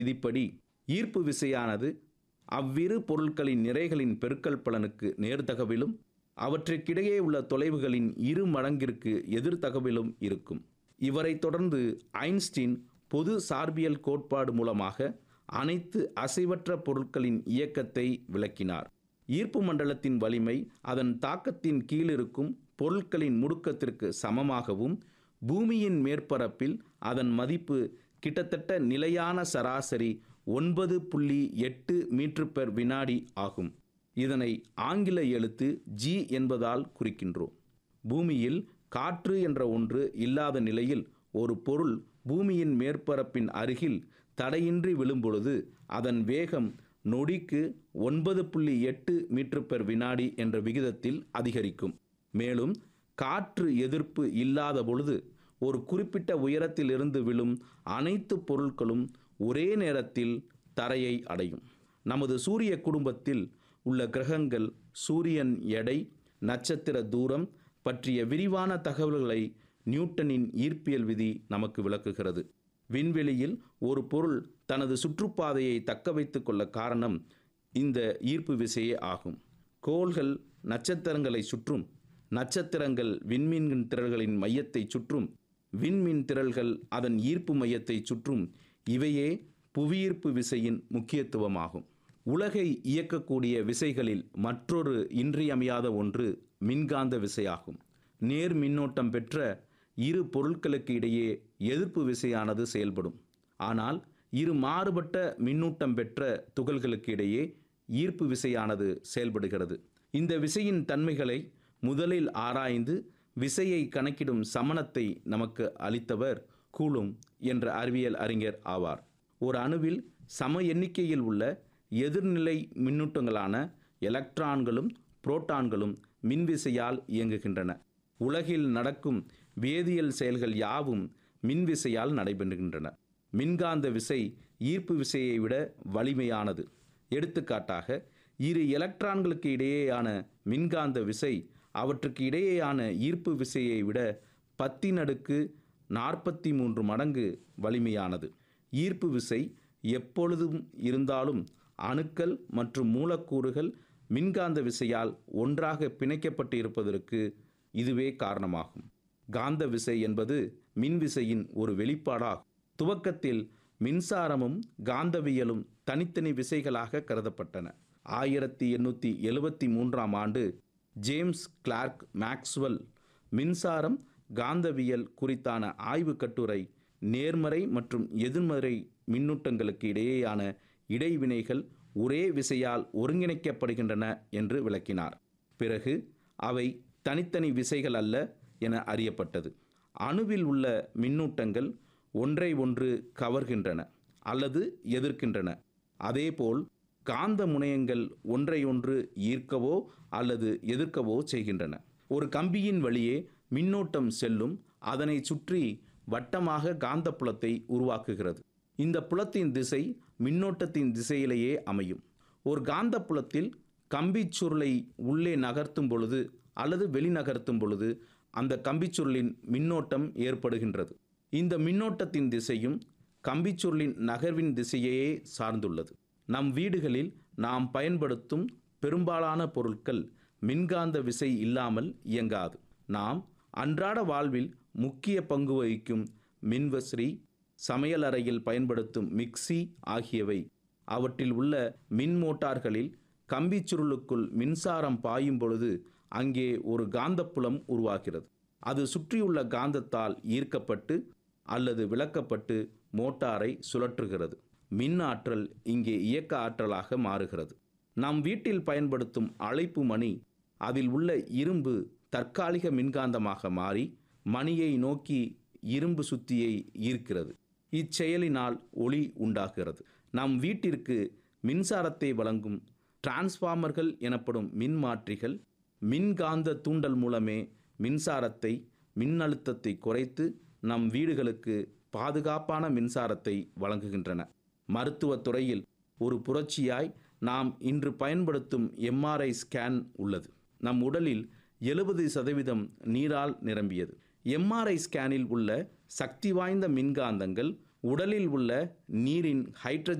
விதிப்படி ஈர்ப்பு விசையானது அவ்விரு பொருட்களின் நிறைகளின் பெருக்கல் பலனுக்கு நேர்தகவிலும் அவற்றிற்கிடையே உள்ள தொலைவுகளின் இரு மடங்கிற்கு எதிர்தகவிலும் இருக்கும் இவரைத் தொடர்ந்து ஐன்ஸ்டீன் பொது சார்பியல் கோட்பாடு மூலமாக அனைத்து அசைவற்ற பொருட்களின் இயக்கத்தை விளக்கினார் ஈர்ப்பு மண்டலத்தின் வலிமை அதன் தாக்கத்தின் கீழிருக்கும் பொருட்களின் முடுக்கத்திற்கு சமமாகவும் பூமியின் மேற்பரப்பில் அதன் மதிப்பு கிட்டத்தட்ட நிலையான சராசரி ஒன்பது புள்ளி எட்டு மீட்டர் பெர் வினாடி ஆகும் இதனை ஆங்கில எழுத்து ஜி என்பதால் குறிக்கின்றோம் பூமியில் காற்று என்ற ஒன்று இல்லாத நிலையில் ஒரு பொருள் பூமியின் மேற்பரப்பின் அருகில் தடையின்றி விழும்பொழுது அதன் வேகம் நொடிக்கு ஒன்பது புள்ளி எட்டு மீட்டர் பெர் வினாடி என்ற விகிதத்தில் அதிகரிக்கும் மேலும் காற்று எதிர்ப்பு இல்லாத பொழுது ஒரு குறிப்பிட்ட உயரத்தில் இருந்து விழும் அனைத்து பொருட்களும் ஒரே நேரத்தில் தரையை அடையும் நமது சூரிய குடும்பத்தில் உள்ள கிரகங்கள் சூரியன் எடை நட்சத்திர தூரம் பற்றிய விரிவான தகவல்களை நியூட்டனின் ஈர்ப்பியல் விதி நமக்கு விளக்குகிறது விண்வெளியில் ஒரு பொருள் தனது சுற்றுப்பாதையை தக்க வைத்துக் கொள்ள காரணம் இந்த ஈர்ப்பு விசையே ஆகும் கோள்கள் நட்சத்திரங்களை சுற்றும் நட்சத்திரங்கள் விண்மீன் திரள்களின் மையத்தை சுற்றும் விண்மீன் திரள்கள் அதன் ஈர்ப்பு மையத்தை சுற்றும் இவையே புவியீர்ப்பு விசையின் முக்கியத்துவமாகும் உலகை இயக்கக்கூடிய விசைகளில் மற்றொரு இன்றியமையாத ஒன்று மின்காந்த விசையாகும் நேர் மின்னோட்டம் பெற்ற இரு பொருட்களுக்கு இடையே எதிர்ப்பு விசையானது செயல்படும் ஆனால் இரு மாறுபட்ட மின்னூட்டம் பெற்ற துகள்களுக்கு இடையே ஈர்ப்பு விசையானது செயல்படுகிறது இந்த விசையின் தன்மைகளை முதலில் ஆராய்ந்து விசையை கணக்கிடும் சமணத்தை நமக்கு அளித்தவர் கூலும் என்ற அறிவியல் அறிஞர் ஆவார் ஒரு அணுவில் சம எண்ணிக்கையில் உள்ள எதிர்நிலை மின்னூட்டங்களான எலக்ட்ரான்களும் புரோட்டான்களும் மின்விசையால் இயங்குகின்றன உலகில் நடக்கும் வேதியியல் செயல்கள் யாவும் மின்விசையால் நடைபெறுகின்றன மின்காந்த விசை ஈர்ப்பு விசையை விட வலிமையானது எடுத்துக்காட்டாக இரு எலக்ட்ரான்களுக்கு இடையேயான மின்காந்த விசை அவற்றுக்கு இடையேயான ஈர்ப்பு விசையை விட பத்தின் அடுக்கு நாற்பத்தி மூன்று மடங்கு வலிமையானது ஈர்ப்பு விசை எப்பொழுதும் இருந்தாலும் அணுக்கள் மற்றும் மூலக்கூறுகள் மின்காந்த விசையால் ஒன்றாக பிணைக்கப்பட்டு இருப்பதற்கு இதுவே காரணமாகும் காந்த விசை என்பது மின்விசையின் ஒரு வெளிப்பாடாகும் துவக்கத்தில் மின்சாரமும் காந்தவியலும் தனித்தனி விசைகளாக கருதப்பட்டன ஆயிரத்தி எண்ணூற்றி எழுபத்தி மூன்றாம் ஆண்டு ஜேம்ஸ் கிளார்க் மேக்ஸ்வெல் மின்சாரம் காந்தவியல் குறித்தான ஆய்வு கட்டுரை நேர்மறை மற்றும் எதிர்மறை மின்னூட்டங்களுக்கு இடையேயான இடைவினைகள் ஒரே விசையால் ஒருங்கிணைக்கப்படுகின்றன என்று விளக்கினார் பிறகு அவை தனித்தனி விசைகள் அல்ல என அறியப்பட்டது அணுவில் உள்ள மின்னூட்டங்கள் ஒன்றை ஒன்று கவர்கின்றன அல்லது எதிர்க்கின்றன அதேபோல் காந்த முனையங்கள் ஒன்றையொன்று ஈர்க்கவோ அல்லது எதிர்க்கவோ செய்கின்றன ஒரு கம்பியின் வழியே மின்னோட்டம் செல்லும் அதனை சுற்றி வட்டமாக காந்தப்புலத்தை உருவாக்குகிறது இந்த புலத்தின் திசை மின்னோட்டத்தின் திசையிலேயே அமையும் ஒரு காந்தப்புலத்தில் கம்பிச் சுருளை உள்ளே நகர்த்தும் பொழுது அல்லது வெளிநகர்த்தும் பொழுது அந்த கம்பிச்சுருளின் மின்னோட்டம் ஏற்படுகின்றது இந்த மின்னோட்டத்தின் திசையும் கம்பிச்சுருளின் நகர்வின் திசையையே சார்ந்துள்ளது நம் வீடுகளில் நாம் பயன்படுத்தும் பெரும்பாலான பொருட்கள் மின்காந்த விசை இல்லாமல் இயங்காது நாம் அன்றாட வாழ்வில் முக்கிய பங்கு வகிக்கும் மின்வஸ்ரி சமையலறையில் பயன்படுத்தும் மிக்சி ஆகியவை அவற்றில் உள்ள மின் மோட்டார்களில் கம்பிச் சுருளுக்குள் மின்சாரம் பாயும் பொழுது அங்கே ஒரு காந்தப்புலம் உருவாகிறது அது சுற்றியுள்ள காந்தத்தால் ஈர்க்கப்பட்டு அல்லது விளக்கப்பட்டு மோட்டாரை சுழற்றுகிறது மின் ஆற்றல் இங்கே இயக்க ஆற்றலாக மாறுகிறது நம் வீட்டில் பயன்படுத்தும் அழைப்பு மணி அதில் உள்ள இரும்பு தற்காலிக மின்காந்தமாக மாறி மணியை நோக்கி இரும்பு சுத்தியை ஈர்க்கிறது இச்செயலினால் ஒளி உண்டாகிறது நம் வீட்டிற்கு மின்சாரத்தை வழங்கும் டிரான்ஸ்ஃபார்மர்கள் எனப்படும் மின்மாற்றிகள் மின்காந்த தூண்டல் மூலமே மின்சாரத்தை மின்னழுத்தத்தை குறைத்து நம் வீடுகளுக்கு பாதுகாப்பான மின்சாரத்தை வழங்குகின்றன மருத்துவத் துறையில் ஒரு புரட்சியாய் நாம் இன்று பயன்படுத்தும் எம்ஆர்ஐ ஸ்கேன் உள்ளது நம் உடலில் எழுபது சதவீதம் நீரால் நிரம்பியது எம்ஆர்ஐ ஸ்கேனில் உள்ள சக்தி வாய்ந்த மின்காந்தங்கள் உடலில் உள்ள நீரின் ஹைட்ரஜன்